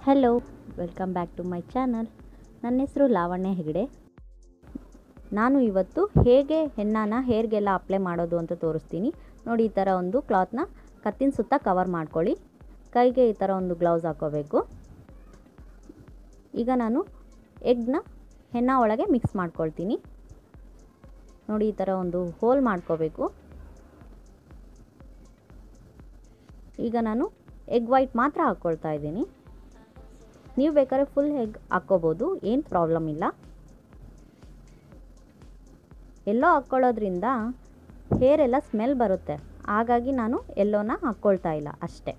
hello welcome back to my channel ನನ್ನ ಹೆಸರು ಲಾವಣ್ಯ ಹೆಗಡೆ ನಾನು ಇವತ್ತು ಹೇಗೆ ಹೆಣ್ಣಾನ ಹೇರ್ಗೆಲ್ಲ ಅಪ್ಲೈ ಮಾಡೋದು ಅಂತ ತೋರಿಸ್ತೀನಿ ನೋಡಿ ಈ ಥರ ಒಂದು ಕ್ಲಾತ್ನ ಕತ್ತಿನ ಸುತ್ತ ಕವರ್ ಮಾಡ್ಕೊಳ್ಳಿ ಕೈಗೆ ಈ ಥರ ಒಂದು ಗ್ಲೌಸ್ ಹಾಕೋಬೇಕು ಈಗ ನಾನು ಎಗ್ನ ಹೆಣ್ಣ ಒಳಗೆ ಮಿಕ್ಸ್ ಮಾಡ್ಕೊಳ್ತೀನಿ ನೋಡಿ ಈ ಥರ ಒಂದು ಹೋಲ್ ಮಾಡ್ಕೋಬೇಕು ಈಗ ನಾನು ಎಗ್ ವೈಟ್ ಮಾತ್ರ ಹಾಕ್ಕೊಳ್ತಾ ಇದ್ದೀನಿ ನೀವು ಬೇಕಾದ್ರೆ ಫುಲ್ ಎಗ್ ಹಾಕ್ಕೋಬೋದು ಏನು ಪ್ರಾಬ್ಲಮ್ ಇಲ್ಲ ಎಲ್ಲೋ ಹಾಕ್ಕೊಳ್ಳೋದ್ರಿಂದ ಹೇರ್ ಎಲ್ಲ ಸ್ಮೆಲ್ ಬರುತ್ತೆ ಹಾಗಾಗಿ ನಾನು ಎಲ್ಲೋನ ಹಾಕ್ಕೊಳ್ತಾ ಇಲ್ಲ ಅಷ್ಟೇ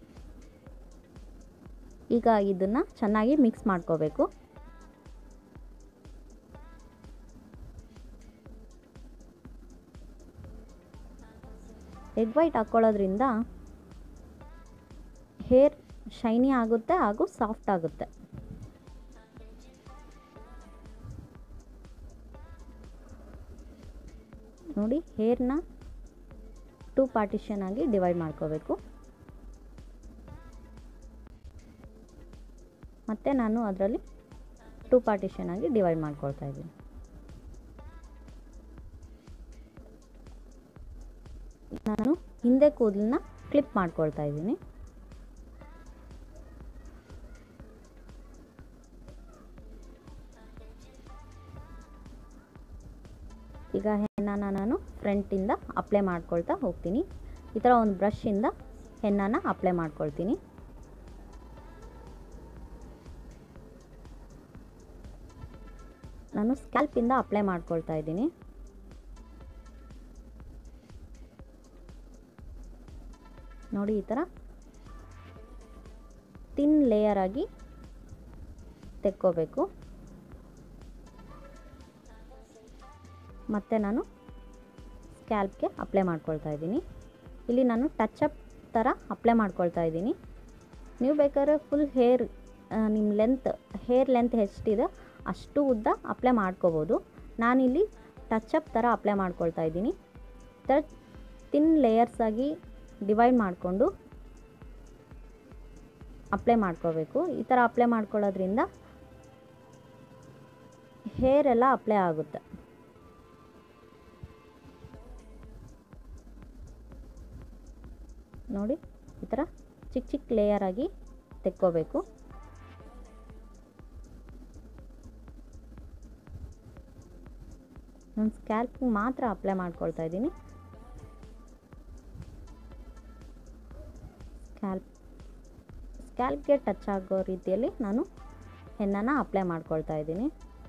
ಈಗ ಇದನ್ನು ಚೆನ್ನಾಗಿ ಮಿಕ್ಸ್ ಮಾಡ್ಕೋಬೇಕು ಎಗ್ ವೈಟ್ ಹಾಕ್ಕೊಳ್ಳೋದ್ರಿಂದ ಹೇರ್ ಶೈನಿ ಆಗುತ್ತೆ ಹಾಗೂ ಸಾಫ್ಟ್ ಆಗುತ್ತೆ ನೋಡಿ ಹೇರ್ನ ಟೂ ಪಾರ್ಟಿಷನ್ ಆಗಿ ಡಿವೈಡ್ ಮಾಡ್ಕೋಬೇಕು ಮತ್ತು ನಾನು ಅದರಲ್ಲಿ ಟೂ ಪಾರ್ಟಿಷನ್ ಆಗಿ ಡಿವೈಡ್ ಮಾಡ್ಕೊಳ್ತಾ ಇದ್ದೀನಿ ನಾನು ಹಿಂದೆ ಕೂದಲನ್ನ ಕ್ಲಿಪ್ ಮಾಡ್ಕೊಳ್ತಾ ಇದ್ದೀನಿ ಈಗ ಹೆಣ್ಣನ ನಾನು ಫ್ರಂಟಿಂದ ಅಪ್ಲೈ ಮಾಡ್ಕೊಳ್ತಾ ಹೋಗ್ತೀನಿ ಈ ಥರ ಒಂದು ಬ್ರಷಿಂದ ಹೆಣ್ಣನ ಅಪ್ಲೈ ಮಾಡ್ಕೊಳ್ತೀನಿ ನಾನು ಸ್ಕ್ಯಾಲ್ಪಿಂದ ಅಪ್ಲೈ ಮಾಡ್ಕೊಳ್ತಾ ಇದ್ದೀನಿ ನೋಡಿ ಈ ಥರ ತಿನ್ ಲೇಯರ್ ಆಗಿ ತೆಕ್ಕೋಬೇಕು ಮತ್ತು ನಾನು ಸ್ಕ್ಯಾಲ್ಪ್ಗೆ ಅಪ್ಲೈ ಮಾಡ್ಕೊಳ್ತಾ ಇದ್ದೀನಿ ಇಲ್ಲಿ ನಾನು ಟಚಪ್ ಥರ ಅಪ್ಲೈ ಮಾಡ್ಕೊಳ್ತಾ ಇದ್ದೀನಿ ನೀವು ಬೇಕಾದ್ರೆ ಫುಲ್ ಹೇರ್ ನಿಮ್ಮ ಲೆಂತ್ ಹೇರ್ ಲೆಂತ್ ಎಷ್ಟಿದೆ ಅಷ್ಟು ಉದ್ದ ಅಪ್ಲೈ ಮಾಡ್ಕೋಬೋದು ನಾನಿಲ್ಲಿ ಟಚಪ್ ಥರ ಅಪ್ಲೈ ಮಾಡ್ಕೊಳ್ತಾ ಇದ್ದೀನಿ ಈ ಥರ ತಿನ್ ಲೇಯರ್ಸ್ ಆಗಿ ಡಿವೈಡ್ ಮಾಡಿಕೊಂಡು ಅಪ್ಲೈ ಮಾಡ್ಕೋಬೇಕು ಈ ಥರ ಅಪ್ಲೈ ಮಾಡ್ಕೊಳ್ಳೋದ್ರಿಂದ ಹೇರ್ ಎಲ್ಲ ಅಪ್ಲೈ ಆಗುತ್ತೆ ನೋಡಿ ಈ ಥರ ಚಿಕ್ಕ ಚಿಕ್ಕ ಲೇಯರ್ ಆಗಿ ತೆಕ್ಕೋಬೇಕು ನಾನು ಸ್ಕ್ಯಾಲ್ಪ್ ಮಾತ್ರ ಅಪ್ಲೈ ಮಾಡ್ಕೊಳ್ತಾ ಇದ್ದೀನಿ ಸ್ಕ್ಯಾಲ್ಪ್ ಸ್ಕ್ಯಾಲ್ಪ್ಗೆ ಟಚ್ ಆಗೋ ರೀತಿಯಲ್ಲಿ ನಾನು ಹೆಣ್ಣನ್ನು ಅಪ್ಲೈ ಮಾಡ್ಕೊಳ್ತಾ ಇದ್ದೀನಿ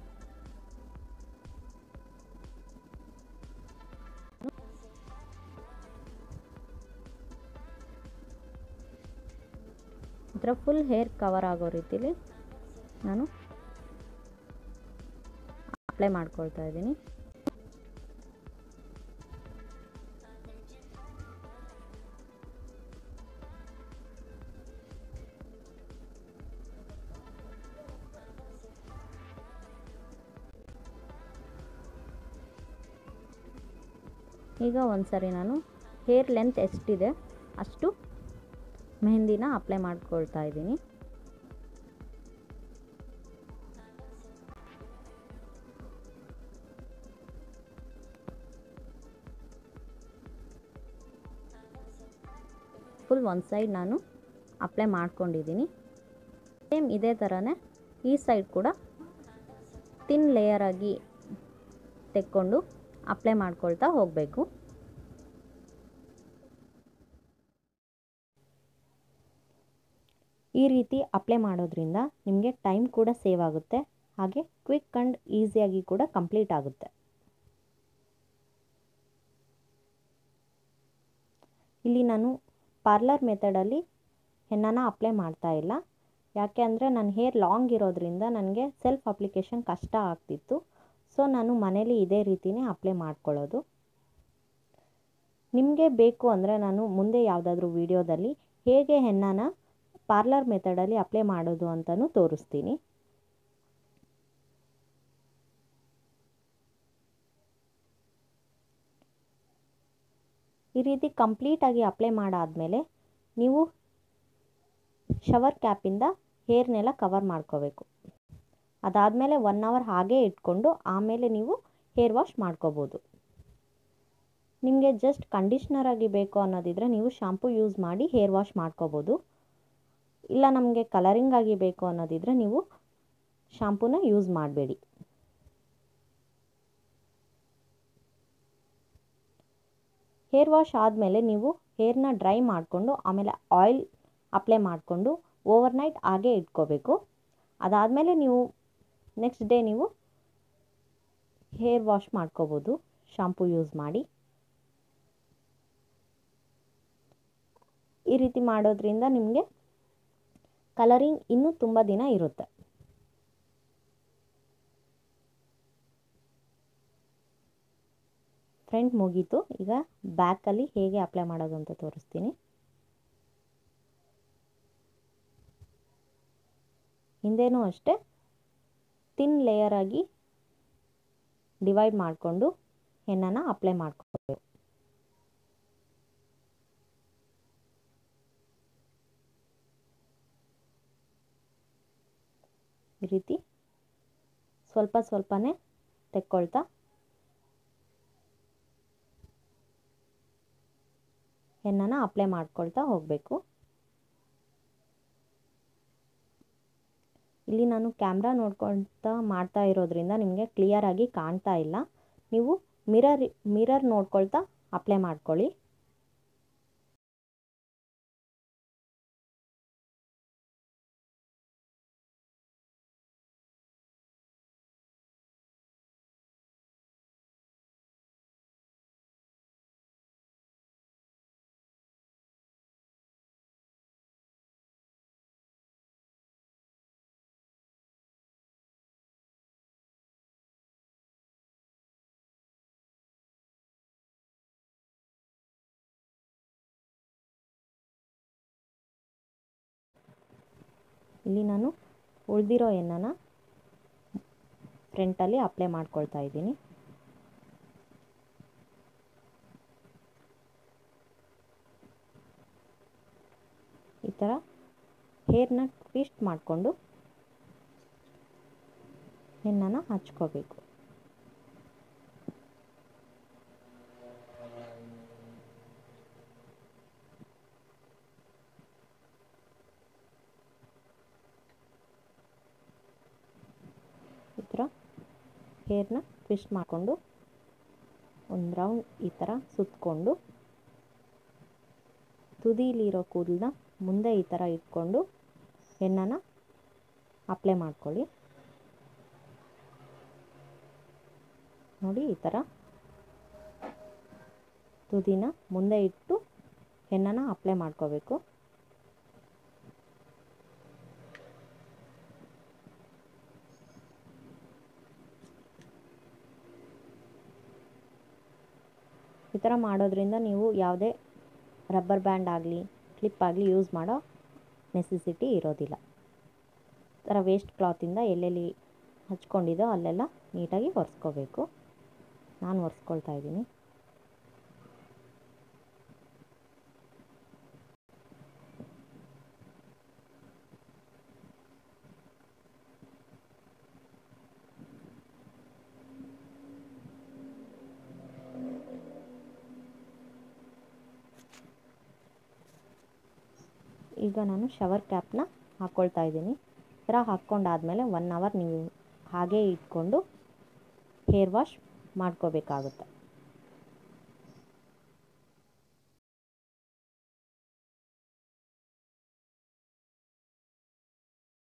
ಈ ಥರ ಫುಲ್ ಹೇರ್ ಕವರ್ ಆಗೋ ರೀತಿಲಿ ನಾನು ಅಪ್ಲೈ ಮಾಡ್ಕೊಳ್ತಾ ಇದ್ದೀನಿ ಈಗ ಒಂದ್ಸರಿ ನಾನು ಹೇರ್ ಲೆಂತ್ ಎಷ್ಟಿದೆ ಅಷ್ಟು ಮೆಹಂದಿನ ಅಪ್ಲೈ ಮಾಡ್ಕೊಳ್ತಾ ಇದ್ದೀನಿ ಫುಲ್ ಒಂದು ಸೈಡ್ ನಾನು ಅಪ್ಲೈ ಮಾಡ್ಕೊಂಡಿದ್ದೀನಿ ಸೇಮ್ ಇದೇ ಥರನೇ ಈ ಸೈಡ್ ಕೂಡ ತಿನ್ ಲೇಯರ್ ಆಗಿ ತೆಕ್ಕೊಂಡು ಅಪ್ಲೈ ಮಾಡ್ಕೊಳ್ತಾ ಹೋಗಬೇಕು ಈ ರೀತಿ ಅಪ್ಲೈ ಮಾಡೋದ್ರಿಂದ ನಿಮಗೆ ಟೈಮ್ ಕೂಡ ಸೇವ್ ಆಗುತ್ತೆ ಹಾಗೆ ಕ್ವಿಕ್ ಆ್ಯಂಡ್ ಈಸಿಯಾಗಿ ಕೂಡ ಕಂಪ್ಲೀಟ್ ಆಗುತ್ತೆ ಇಲ್ಲಿ ನಾನು ಪಾರ್ಲರ್ ಮೆಥಡಲ್ಲಿ ಹೆಣ್ಣನ ಅಪ್ಲೈ ಮಾಡ್ತಾ ಇಲ್ಲ ಯಾಕೆ ಅಂದರೆ ನನ್ನ ಹೇರ್ ಲಾಂಗ್ ಇರೋದ್ರಿಂದ ನನಗೆ ಸೆಲ್ಫ್ ಅಪ್ಲಿಕೇಶನ್ ಕಷ್ಟ ಆಗ್ತಿತ್ತು ಸೊ ನಾನು ಮನೇಲಿ ಇದೇ ರೀತಿಯೇ ಅಪ್ಲೈ ಮಾಡ್ಕೊಳ್ಳೋದು ನಿಮಗೆ ಬೇಕು ಅಂದರೆ ನಾನು ಮುಂದೆ ಯಾವುದಾದ್ರೂ ವಿಡಿಯೋದಲ್ಲಿ ಹೇಗೆ ಹೆಣ್ಣನ ಪಾರ್ಲರ್ ಮೆಥಡಲ್ಲಿ ಅಪ್ಲೈ ಮಾಡೋದು ಅಂತಲೂ ತೋರಿಸ್ತೀನಿ ಈ ರೀತಿ ಕಂಪ್ಲೀಟಾಗಿ ಅಪ್ಲೈ ಮಾಡಾದಮೇಲೆ ನೀವು ಶವರ್ ಕ್ಯಾಪಿಂದ ಹೇರ್ನೆಲ್ಲ ಕವರ್ ಮಾಡ್ಕೋಬೇಕು ಅದಾದಮೇಲೆ ಒನ್ ಅವರ್ ಹಾಗೇ ಇಟ್ಕೊಂಡು ಆಮೇಲೆ ನೀವು ಹೇರ್ ವಾಶ್ ಮಾಡ್ಕೋಬೋದು ನಿಮಗೆ ಜಸ್ಟ್ ಕಂಡೀಷ್ನರ್ ಆಗಿ ಬೇಕು ಅನ್ನೋದಿದ್ರೆ ನೀವು ಶಾಂಪೂ ಯೂಸ್ ಮಾಡಿ ಹೇರ್ ವಾಶ್ ಮಾಡ್ಕೋಬೋದು ಇಲ್ಲ ನಮಗೆ ಕಲರಿಂಗ್ ಆಗಿ ಬೇಕು ಅನ್ನೋದಿದ್ರೆ ನೀವು ಶಾಂಪೂನ ಯೂಸ್ ಮಾಡಬೇಡಿ ಹೇರ್ ವಾಶ್ ಆದಮೇಲೆ ನೀವು ಹೇರ್ನ ಡ್ರೈ ಮಾಡಿಕೊಂಡು ಆಮೇಲೆ ಆಯಿಲ್ ಅಪ್ಲೈ ಮಾಡಿಕೊಂಡು ಓವರ್ನೈಟ್ ಹಾಗೇ ಇಟ್ಕೋಬೇಕು ಅದಾದಮೇಲೆ ನೀವು ನೆಕ್ಸ್ಟ್ ಡೇ ನೀವು ಹೇರ್ ವಾಶ್ ಮಾಡ್ಕೋಬೋದು ಶಾಂಪೂ ಯೂಸ್ ಮಾಡಿ ಈ ರೀತಿ ಮಾಡೋದ್ರಿಂದ ನಿಮಗೆ ಕಲರಿಂಗ್ ಇನ್ನೂ ತುಂಬ ದಿನ ಇರುತ್ತೆ ಫ್ರಂಟ್ ಮುಗೀತು ಈಗ ಬ್ಯಾಕಲ್ಲಿ ಹೇಗೆ ಅಪ್ಲೈ ಮಾಡೋದು ಅಂತ ತೋರಿಸ್ತೀನಿ ಹಿಂದೆನೂ ಅಷ್ಟೇ ತಿನ್ ಲೇಯರ್ ಆಗಿ ಡಿವೈಡ್ ಮಾಡಿಕೊಂಡು ಹೆನ್ನನ್ನು ಅಪ್ಲೈ ಮಾಡ್ಕೋಬೇಕು ಈ ರೀತಿ ಸ್ವಲ್ಪ ಸ್ವಲ್ಪನೇ ತೆಕ್ಕೊಳ್ತಾ ಹೆನ್ನನ್ನು ಅಪ್ಲೈ ಮಾಡ್ಕೊಳ್ತಾ ಹೋಗಬೇಕು ಇಲ್ಲಿ ನಾನು ಕ್ಯಾಮ್ರಾ ನೋಡ್ಕೊಳ್ತಾ ಮಾಡ್ತಾ ಇರೋದ್ರಿಂದ ನಿಮಗೆ ಕ್ಲಿಯರಾಗಿ ಕಾಣ್ತಾ ಇಲ್ಲ ನೀವು ಮಿರರ್ ಮಿರರ್ ನೋಡ್ಕೊಳ್ತಾ ಅಪ್ಲೈ ಮಾಡ್ಕೊಳ್ಳಿ ಇಲ್ಲಿ ನಾನು ಉಳಿದಿರೋ ಎಣ್ಣೆನ ಫ್ರಂಟಲ್ಲಿ ಅಪ್ಲೈ ಮಾಡ್ಕೊಳ್ತಾ ಇದ್ದೀನಿ ಈ ಥರ ಹೇರ್ನ ಟ್ವಿಸ್ಟ್ ಮಾಡಿಕೊಂಡು ಹೆಣ್ಣನ್ನು ಹಚ್ಕೋಬೇಕು ಈ ಥರ ಹೇರ್ನ ಟ್ವಿಸ್ಟ್ ಮಾಡಿಕೊಂಡು ಒಂದು ರೌಂಡ್ ಈ ಥರ ಸುತ್ತಕೊಂಡು ತುದೀಲಿರೋ ಕೂದಲನ್ನ ಮುಂದೆ ಈ ಥರ ಇಟ್ಕೊಂಡು ಎಣ್ಣೆನ ಅಪ್ಲೈ ಮಾಡ್ಕೊಳ್ಳಿ ನೋಡಿ ಈ ಥರ ತುದಿನ ಮುಂದೆ ಇಟ್ಟು ಹೆನ್ನನ್ನು ಅಪ್ಲೈ ಮಾಡ್ಕೋಬೇಕು ಈ ಥರ ಮಾಡೋದ್ರಿಂದ ನೀವು ಯಾವುದೇ ರಬ್ಬರ್ ಬ್ಯಾಂಡ್ ಆಗಲಿ ಕ್ಲಿಪ್ ಆಗಲಿ ಯೂಸ್ ಮಾಡೋ ನೆಸೆಸಿಟಿ ಇರೋದಿಲ್ಲ ಈ ಥರ ವೇಸ್ಟ್ ಕ್ಲಾತಿಂದ ಎಲ್ಲೆಲ್ಲಿ ಹಚ್ಕೊಂಡಿದ್ದೋ ಅಲ್ಲೆಲ್ಲ ನೀಟಾಗಿ ಒರೆಸ್ಕೋಬೇಕು ನಾನು ಒರೆಸ್ಕೊಳ್ತಾ ಇದ್ದೀನಿ ಈಗ ನಾನು ಶವರ್ ಕ್ಯಾಪ್ನ ಹಾಕ್ಕೊಳ್ತಾ ಇದ್ದೀನಿ ಈ ಥರ ಹಾಕ್ಕೊಂಡಾದಮೇಲೆ ಒನ್ ಅವರ್ ನೀವು ಹಾಗೇ ಇಟ್ಕೊಂಡು ಹೇರ್ ವಾಶ್ ಮಾಡ್ಕೋಬೇಕಾಗುತ್ತೆ